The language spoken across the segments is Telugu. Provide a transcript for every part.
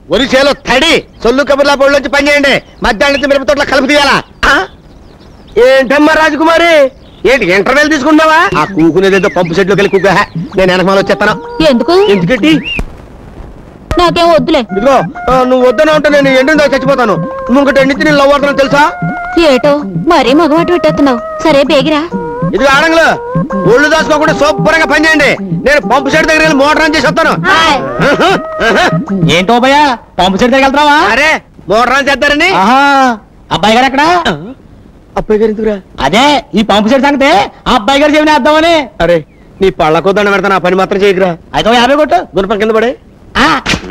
ఒరిసేలో తడి సొల్లు కబుర్లా పొడిలోంచి పని చేయండి మధ్యాహ్నం నుంచి మిరప తోటలో కలుపు తీయాలా ఆ? ఏంటమ్మా రాజకుమారి ఏంటి ఇంటర్వెల్ తీసుకున్నావా ఆ కూకునేదేదో పంపు సెట్లోకి వెళ్ళి కూక నేను వెనకమాల వచ్చేస్తాను ఎందుకు ఎందుకంటే నాకేం వద్దులే ఇదిగో ఆ, నువ్వు వద్దన ఉంటే నేను ఎండిందో చచ్చిపోతాను నువ్వు ఇంకటి ఎండితే నేను లవ్ అవుతాను తెలుసా ఏటో మరీ మగవాటి పెట్టేస్తున్నావు సరే బేగిరా ఇది ఆడంగులు ఒళ్ళు దాచుకోకుండా శుభ్రంగా పని చేయండి నేను పంపు సెట్ దగ్గర వెళ్ళి మోటార్ ఆన్ చేసి వస్తాను ఏంటో భయ పంపు చెట్టు దగ్గర వెళ్తావా అరే మోటార్ ఆన్ చేస్తారని ఆహా అబ్బాయి గారు ఎక్కడ అబ్బాయి గారు ఎందుకురా అదే ఈ పంపు చెట్టు సంగతే ఆ అబ్బాయి గారు చెవిని వేద్దామని అరే నీ పళ్ళకు దండ పెడతాను ఆ పని మాత్రం చేయకురా అయితే ఓ యాభై కొట్టు గుణపం కింద పడే ఆ.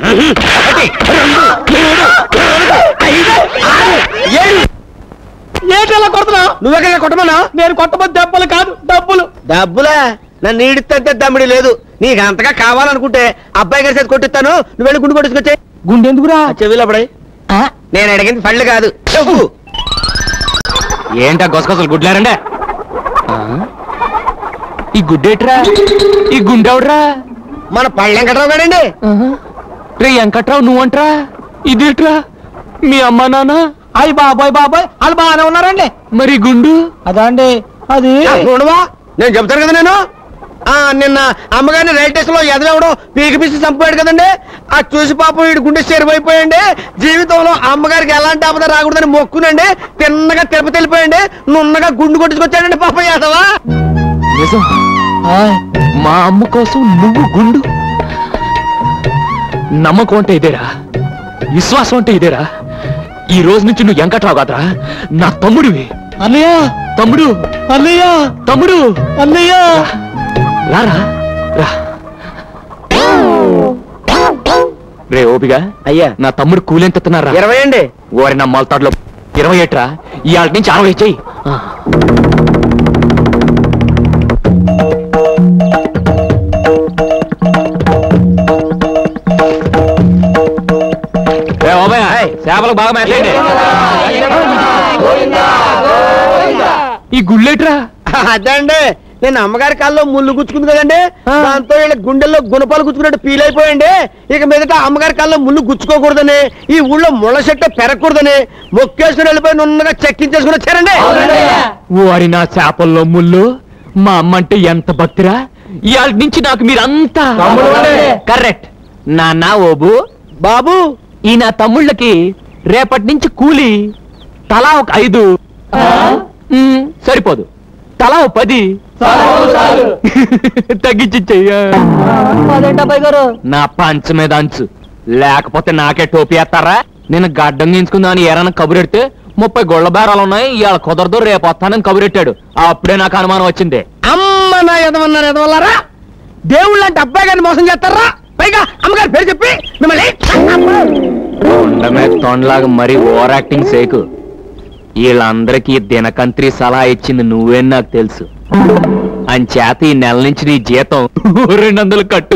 ఏంటి అలా కొడుతున్నావు నువ్వెక్కడ కొట్టమన్నా నేను కొట్టబోతు దెబ్బలు కాదు డబ్బులు డబ్బులా నన్ను ఈడితే దమ్మిడి లేదు నీకు అంతగా కావాలనుకుంటే అబ్బాయి గారి చేతి కొట్టిస్తాను నువ్వు వెళ్ళి గుండు కొట్టుకొచ్చే గుండెందుకురా చెవిలో పడే నేను అడిగింది పళ్ళు కాదు చెప్పు ఏంటా గొసగొసలు గుడ్లారండే ఈ గుడ్డేట్రా ఈ గుండెవడ్రా మన పళ్ళు వెంకట్రావు గారండి రే వెంకట్రావు నువ్వంట్రా ఇదేట్రా మీ అమ్మ నాన్న అయ్యి బాబాయ్ బాబాయ్ వాళ్ళు బాగానే ఉన్నారండి మరి గుండు అదా అండి అది ఆ, చూడవా నేను చెప్తాను కదా నేను ఆ నిన్న అమ్మగారిని రైల్ స్టేషన్ లో ఎదవడం పీకి పిసి చంపాడు కదండి ఆ చూసి పాపం వీడి గుండె చెరువైపోయండి జీవితంలో అమ్మగారికి ఎలాంటి ఆపద రాకూడదని మొక్కునండి తిన్నగా తిరుపతి వెళ్ళిపోయండి నున్నగా గుండు కొట్టించుకొచ్చాడండి పాపం యాదవా నిజం మా అమ్మ కోసం నువ్వు గుండు నమ్మకం అంటే ఇదేరా విశ్వాసం అంటే ఇదేరా ఈ రోజు నుంచి నువ్వు వెంకట్రావు కాదరా నా తమ్ముడివి అన్నయ్య తమ్ముడు అన్నయ్య తమ్ముడు అన్నయ్య రారా రా రే ఓపిగా అయ్యా నా తమ్ముడు కూలెంత ఎత్తున్నారా ఇరవై అండి ఓరి నా మొలతాడులో ఇరవై ఏట్రా ఇవాళ నుంచి అరవై చెయ్యి చేపలకు బాగా మేతండి ఈ గుళ్ళేట్రా అదండి నేను అమ్మగారి కాల్లో ముళ్ళు గుచ్చుకుంది కదండి దాంతో వీళ్ళ గుండెల్లో గుణపాలు గుచ్చుకున్నట్టు ఫీల్ అయిపోయండి ఇక మీదట అమ్మగారి కాల్లో ముళ్ళు గుచ్చుకోకూడదని ఈ ఊళ్ళో ముళ్ళ చెట్టు పెరగకూడదని మొక్కేసుకుని వెళ్ళిపోయి నున్నగా చెక్కించేసుకుని వచ్చారండి ఓరి నా చేపల్లో ముళ్ళు మా అమ్మ అంటే ఎంత భక్తిరా ఇవాళ నుంచి నాకు మీరంతా కరెక్ట్ నాన్న ఓబు బాబు ఈ నా తమ్ముళ్ళకి రేపటి నుంచి కూలి తలా ఒక ఐదు మ్, సరిపోదు తలా ఒక పది తగ్గించి చెయ్య నా పంచ మీద అంచు లేకపోతే నాకే టోపీ వేస్తారా నేను గడ్డం గీంచుకుందామని ఏరైనా కబురెడితే ముప్పై గొళ్ళ బేరాలు ఉన్నాయి ఇవాళ కుదరదు రేపు వస్తానని కబురెట్టాడు అప్పుడే నాకు అనుమానం వచ్చింది అమ్మ నా ఎదవన్నారు ఎదవల్లారా దేవుళ్ళు అంటే అబ్బాయి గారిని మోసం చేస్తారా పైగా అమ్మగారి పేరు చెప్పి మిమ్మల్ని ఉండమే తొండలాగా మరీ ఓవర్ యాక్టింగ్ సేకు వీళ్ళందరికీ దినకంత్రి సలహా ఇచ్చింది నువ్వేం నాకు తెలుసు అంచేత ఈ నెల నుంచి నీ జీతం రెండు వందలు కట్టు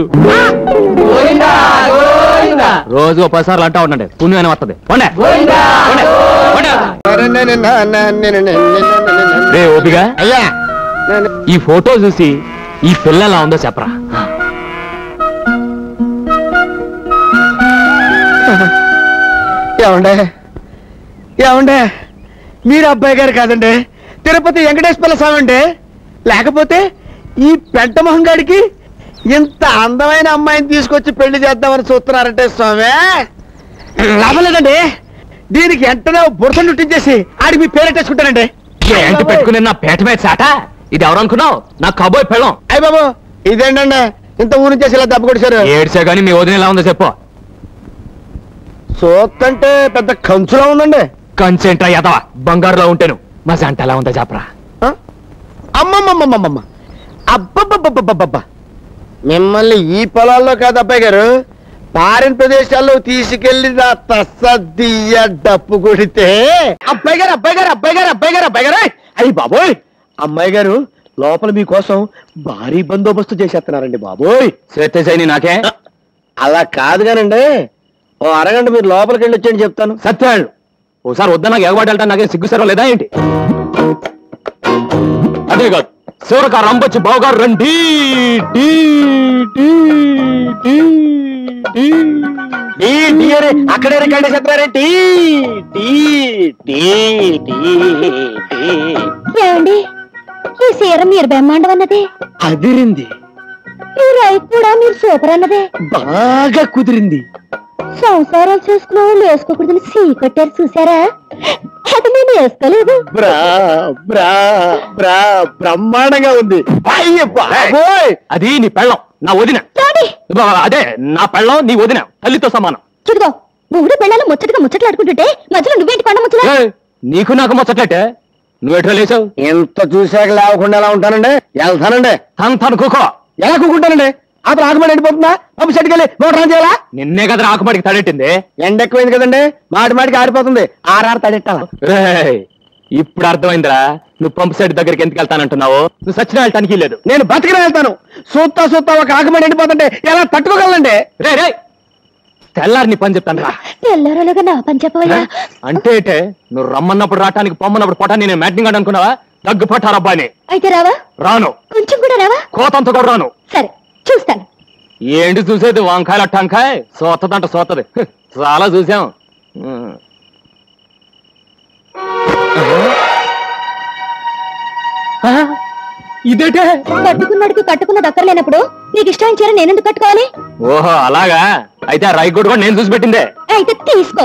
రోజు ఒక పది సార్లు అంటా ఉండండి పుణ్యం వస్తుంది పోండే. పోండే. పోండే. రే ఓపిగా అయ్యా ఈ ఫోటో చూసి ఈ పిల్ల ఎలా ఉందో చెప్పరా ఏమండే ఏమండే మీరు అబ్బాయి గారు కాదండి తిరుపతి వెంకటేశ్వర స్వామి అండి లేకపోతే ఈ పెంట మొహం గాడికి ఇంత అందమైన అమ్మాయిని తీసుకొచ్చి పెళ్లి చేద్దామని చూస్తున్నారంటే స్వామి లాభం లేదండి దీనికి వెంటనే బురద నుట్టించేసి ఆడికి మీ పేరెట్టేసుకుంటానండి ఏంటి పెట్టుకుని నా పేట మీద చాట ఇది ఎవరు అనుకున్నావు నా కబోయ్ పెళ్ళం అయ్య బాబు ఇదేంటండి ఇంత ఊరి చేసి ఇలా దెబ్బ కొట్టేశారు ఏడ్చా గానీ మీ వదిన ఎలా ఉందో చెప్పు సోత్తంటే పెద్ద కంచులా ఉందండి కంచెంట్రా యదవా బంగారులో ఉంటాను మా జంట ఎలా ఉందో చెప్పరా ఆ? అమ్మమ్మమ్మమ్మమ్మ అబ్బబ్బబ్బబ్బబ్బబ్బ మిమ్మల్ని ఈ పొలాల్లో కాదు అబ్బాయి గారు పారిన్ ప్రదేశాల్లో తీసుకెళ్లి నా తస్సదియ్య డప్పు కొడితే అబ్బాయి గారు అబ్బాయి గారు అబ్బాయి గారు అబ్బాయి గారు అబ్బాయి గారు అయ్యి బాబోయ్ అమ్మాయి గారు లోపల మీకోసం భారీ బందోబస్తు చేసేస్తున్నారండి బాబోయ్ శ్రేత్తేసాయి నాకే అలా కాదు కానండి ఓ అరగంట మీరు లోపలికి వెళ్ళి వచ్చేయండి చెప్తాను సత్యాళ్ళు ఓసారి వద్దా నాకు ఎగబడి వెళ్తా నాకేం సిగ్గు సరవ లేదా ఏంటి అదే కాదు శివరక రంబొచ్చి బావగారు రండి డీ, డీ, డీ. టీ టీ అని అక్కడే రికార్డు చెప్తారే tea tea tea tea tea ఏమండి ఈ సీర మీరు బ్రహ్మాండం అన్నదే అదిరింది ఈ రైతు కూడా మీరు సూపర్ అన్నదే బాగా కుదిరింది సంసారాలు చేసుకున్న వాళ్ళు వేసుకోకూడదని సీ కట్టారు చూసారా అది నేను వేసుకోలేదు బ్రా బ్రా బ్రా బ్రహ్మాండంగా ఉంది అయ్య బాబోయ్ అది నీ పెళ్ళం నా వదిన రాడి బా, అదే నా పెళ్ళం నీ వదిన తల్లితో సమానం చూడుకో మూడు పిల్లలు ముచ్చటగా ముచ్చట్లాడుకుంటుంటే మధ్యలో నువ్వేంటి కొండ ముచ్చట ఏయ్, నీకు నాకు ముచ్చట్లేటే నువ్వెట్లా లేచావు ఎంత చూశాక లేవకుండా ఎలా ఉంటానండి వెళ్తానండి తను తను కుకో ఎలా కూకుంటానండి అప్పుడు ఆకుమడి ఎండిపోతుందా పంపు సెట్కి వెళ్ళి మోటార్ ఆన్ చేయాలా నిన్నే కదా ఆకుమాడికి తడెట్టింది ఎండ ఎక్కువైంది కదండి మాటి మాటికి ఆరిపోతుంది ఆర్ఆర్ తడెట్టాలా రేయ్, ఇప్పుడు అర్థమైందిరా నువ్వు పంపు సెట్ దగ్గరికి ఎందుకు వెళ్తానంటున్నావు నువ్వు సచిన వెళ్ళటానికి లేదు నేను బతికిన వెళ్తాను సూత్తా సూత్తా ఒక ఆకుమడి ఎండిపోతుంటే ఎలా తట్టుకోగలండి రే రే తెల్లారి నీ పని చెప్తాను రా తెల్లారలుగా నా పని చెప్పవయ్యా అంటే ఏటే, నువ్వు రమ్మన్నప్పుడు రావటానికి పొమ్మన్నప్పుడు పొటాన్ని నేను మ్యాటింగ్ అని అనుకున్నావా దగ్గు పట్టారబ్బాని అయితే రావా రాను కొంచెం కూడా రావా కోతంత కూడా రాను సరే చూస్తాను ఏంటి చూసేది వంకాయల టంకాయ్ సోతదంట సోతది హ్, చాలా చూసాం ఉమ్. ఆ? ఇదేటే కట్టుకున్నాడికి కట్టుకున్న దక్కర్లేనప్పుడు నీకు ఇష్టం చీర నేనెందుకు కట్టుకోవాలి ఓహో అలాగా అయితే ఆ రైకోడ్ కూడా నేను చూసి పెట్టిందే అయితే తీసుకో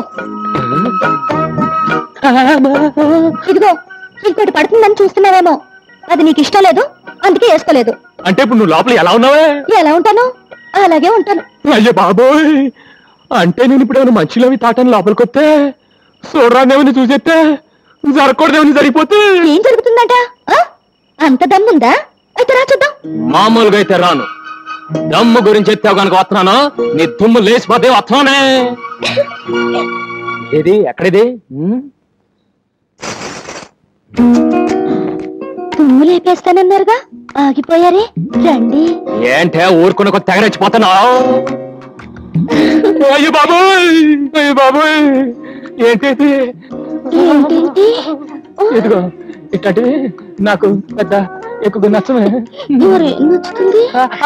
ఇదిగో ఇంకోటి పడుతుందని చూస్తున్నావేమో అది నీకు ఇష్టం లేదు అందుకే వేసుకోలేదు అంటే ఇప్పుడు నువ్వు లోపల ఎలా ఉన్నావే ఎలా ఉంటాను అలాగే ఉంటాను అయ్యో బాబోయ్ అంటే నేను ఇప్పుడు ఏమైనా మంచిలోవి తాటాను లోపలికి వస్తే చూడరాదేమని చూసేస్తే జరగకూడదేమని జరిగిపోతే ఏం జరుగుతుందంట ఆ? అంత దమ్ముందా అయితే రా చూద్దాం మామూలుగా అయితే రాను దమ్ము గురించి ఎత్తావు కనుక వస్తున్నాను నీ దుమ్ము లేచిపోతే వస్తున్నానే ఏది ఎక్కడిది ఉమ్? తుమ్ము లేపేస్తానన్నారుగా ఆగిపోయారే రండి ఏంటే ఊరుకున్న కొద్ది తెగరెచ్చిపోతున్నావు అయ్యో బాబోయ్ అయ్యో బాబోయ్ ఏంటి ఇది? ఏంటేంటి ఇదిగో ఇట్లాంటివి నాకు పెద్ద ఎక్కువ నచ్చమే మరి నచ్చుతుంది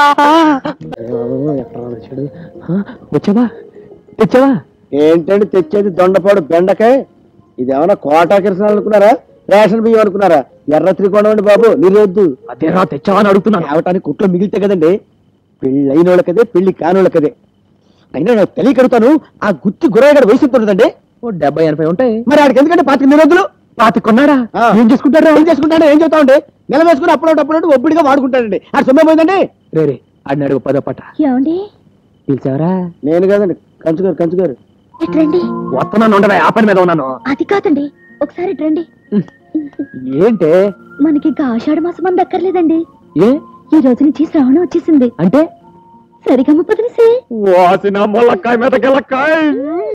వచ్చావా తెచ్చావా ఏంటండి తెచ్చేది దొండపాడు బెండకాయ ఇది ఏమైనా కోటా కిరసనాలు అనుకున్నారా రేషన్ బియ్యం అనుకున్నారా ఎర్ర త్రికోణం అండి బాబు నిరోద్దు అదేరా తెచ్చావా అని అడుగుతున్నాను తేవటానికి కుట్లో మిగిలితే కదండి పెళ్లి అయిన వాళ్ళకదే పెళ్లి కాని వాళ్ళకదే అయినా నాకు తెలియకడుతాను ఆ గుత్తి గురయ్య వయసు ఎంత ఉంటుందండి ఓ డెబ్బై ఎనభై ఉంటాయి మరి ఆడికి ఎందుకంటే పాతిక నిరోధులు పాతి కొన్నాడా ఆ. ఏం చేసుకుంటారా ఏం చేసుకుంటాడు ఏం చెప్తా ఉంటే నెల వేసుకుని అప్పుడోటి అప్పుడోటి ఒబ్బిడిగా వాడుకుంటాడండి ఆ సొమ్మే పోయిందండి రే రే ఆడిని అడుగు పదో పట్ట ఏమండి పిలిచావరా నేను కదండి కంచుగారు కంచుగారు ఇటు రండి వస్తున్నాను ఉండవే ఆ పని మీద ఉన్నాను అది కాదండి ఒకసారి ఇటు రండి ఏంటే మనకి ఇంకా ఆషాఢ మాసం అంత అక్కర్లేదండి ఏ ఈ రోజు నుంచి శ్రావణం వచ్చేసింది అంటే సరిగమ్మ పదిలిసే వాసిన మొలక్కాయ మీద గెలక్కాయ